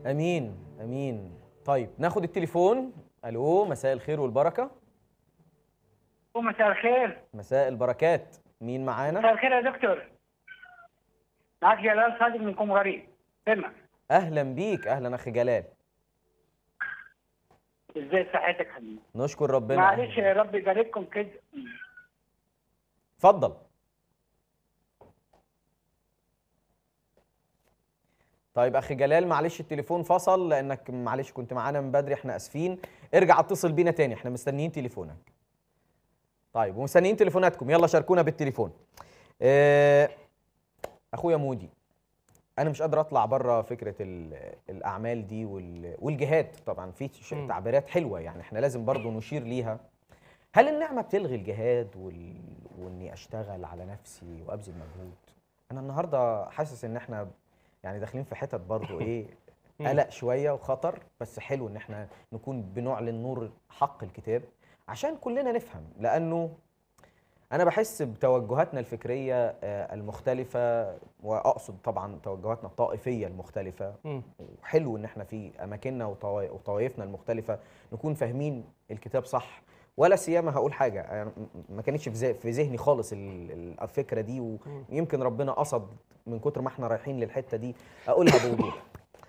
امين امين طيب ناخد التليفون الو مساء الخير والبركه مساء الخير مساء البركات مين معانا مساء الخير يا دكتور معاك جلال صادق من كوم غريب سمع اهلا بيك اهلا اخي جلال ازاي صحتك حبيبي نشكر ربنا معلش يا رب يبارككم كده اتفضل طيب اخي جلال معلش التليفون فصل لانك معلش كنت معانا من بدري احنا اسفين ارجع اتصل بينا تاني احنا مستنيين تليفونك طيب ومستنيين تليفوناتكم يلا شاركونا بالتليفون اه اخويا مودي انا مش قادر اطلع بره فكره ال- الاعمال دي وال- والجهاد طبعا في ش- مم. تعبيرات حلوه يعني احنا لازم برضو نشير ليها هل النعمه بتلغي الجهاد وال... واني اشتغل على نفسي وابذل مجهود انا النهارده حاسس ان احنا يعني داخلين في حتت برضو ايه مم. قلق شويه وخطر بس حلو ان احنا نكون بنعلن نور حق الكتاب عشان كلنا نفهم لانه انا بحس بتوجهاتنا الفكريه آه، المختلفه واقصد طبعا توجهاتنا الطائفيه المختلفه مم. وحلو ان احنا في اماكننا وطوا- وطوائفنا المختلفه نكون فاهمين الكتاب صح ولا سيما هقول حاجه يعني م- ما كانتش في ذه- في ذهني خالص ال- ال- الفكره دي ويمكن ربنا قصد من كتر ما احنا رايحين للحته دي اقولها بوضوح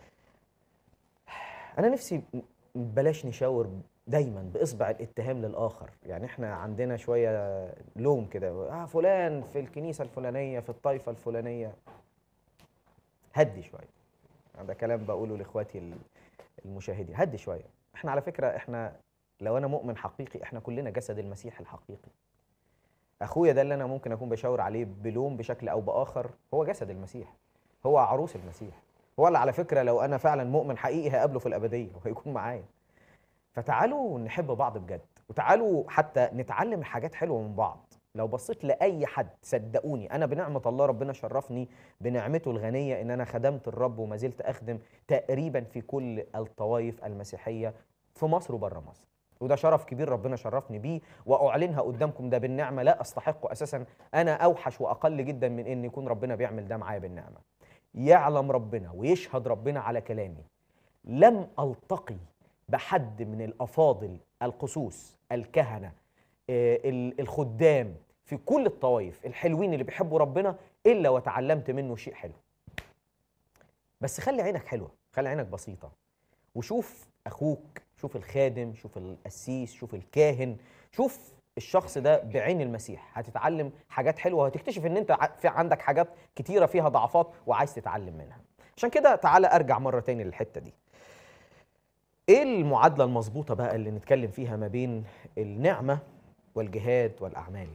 انا نفسي م- بلاش نشاور دايما باصبع الاتهام للاخر يعني احنا عندنا شويه لوم كده اه فلان في الكنيسه الفلانيه في الطائفه الفلانيه هدي شويه ده كلام بقوله لاخواتي ال- المشاهدين هدي شويه احنا على فكره احنا لو انا مؤمن حقيقي احنا كلنا جسد المسيح الحقيقي اخويا ده اللي انا ممكن اكون بشاور عليه بلوم بشكل او باخر هو جسد المسيح هو عروس المسيح هو اللي على فكره لو انا فعلا مؤمن حقيقي هقابله في الابديه وهيكون معايا فتعالوا نحب بعض بجد وتعالوا حتى نتعلم حاجات حلوه من بعض لو بصيت لاي حد صدقوني انا بنعمه الله ربنا شرفني بنعمته الغنيه ان انا خدمت الرب وما زلت اخدم تقريبا في كل الطوائف المسيحيه في مصر وبره مصر وده شرف كبير ربنا شرفني بيه واعلنها قدامكم ده بالنعمه لا استحقه اساسا انا اوحش واقل جدا من ان يكون ربنا بيعمل ده معايا بالنعمه يعلم ربنا ويشهد ربنا على كلامي لم التقي بحد من الافاضل القسوس الكهنه آه، ال- الخدام في كل الطوائف الحلوين اللي بيحبوا ربنا الا وتعلمت منه شيء حلو بس خلي عينك حلوه خلي عينك بسيطه وشوف اخوك شوف الخادم شوف القسيس شوف الكاهن شوف الشخص ده بعين المسيح هتتعلم حاجات حلوه وهتكتشف ان انت ع- في عندك حاجات كتيره فيها ضعفات وعايز تتعلم منها عشان كده تعالى ارجع مره تاني للحته دي ايه المعادله المظبوطه بقى اللي نتكلم فيها ما بين النعمه والجهاد والاعمال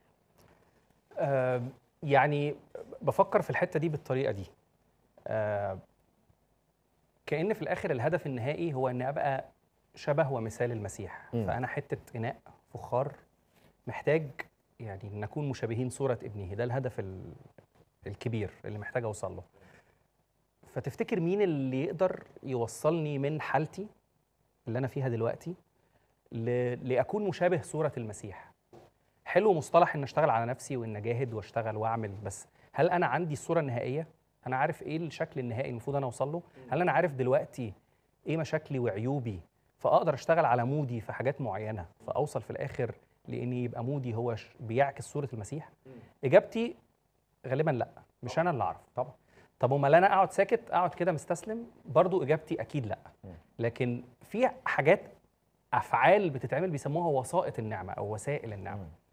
آه، يعني بفكر في الحته دي بالطريقه دي آه، كأن في الآخر الهدف النهائي هو إن أبقى شبه ومثال المسيح مم. فأنا حتة إناء فخار محتاج يعني نكون مشابهين صورة ابنه ده الهدف ال- الكبير اللي محتاج أوصل له فتفتكر مين اللي يقدر يوصلني من حالتي اللي أنا فيها دلوقتي ل- لأكون مشابه صورة المسيح حلو مصطلح ان اشتغل على نفسي وان اجاهد واشتغل واعمل بس هل انا عندي الصوره النهائيه انا عارف ايه الشكل النهائي المفروض انا اوصل له هل انا عارف دلوقتي ايه مشاكلي وعيوبي فاقدر اشتغل على مودي في حاجات معينه فاوصل في الاخر لان يبقى مودي هو ش- بيعكس صوره المسيح اجابتي غالبا لا مش انا اللي اعرف طبعا طب امال انا اقعد ساكت اقعد كده مستسلم برضو اجابتي اكيد لا مم. لكن في حاجات افعال بتتعمل بيسموها وسائط النعمه او وسائل النعمه مم.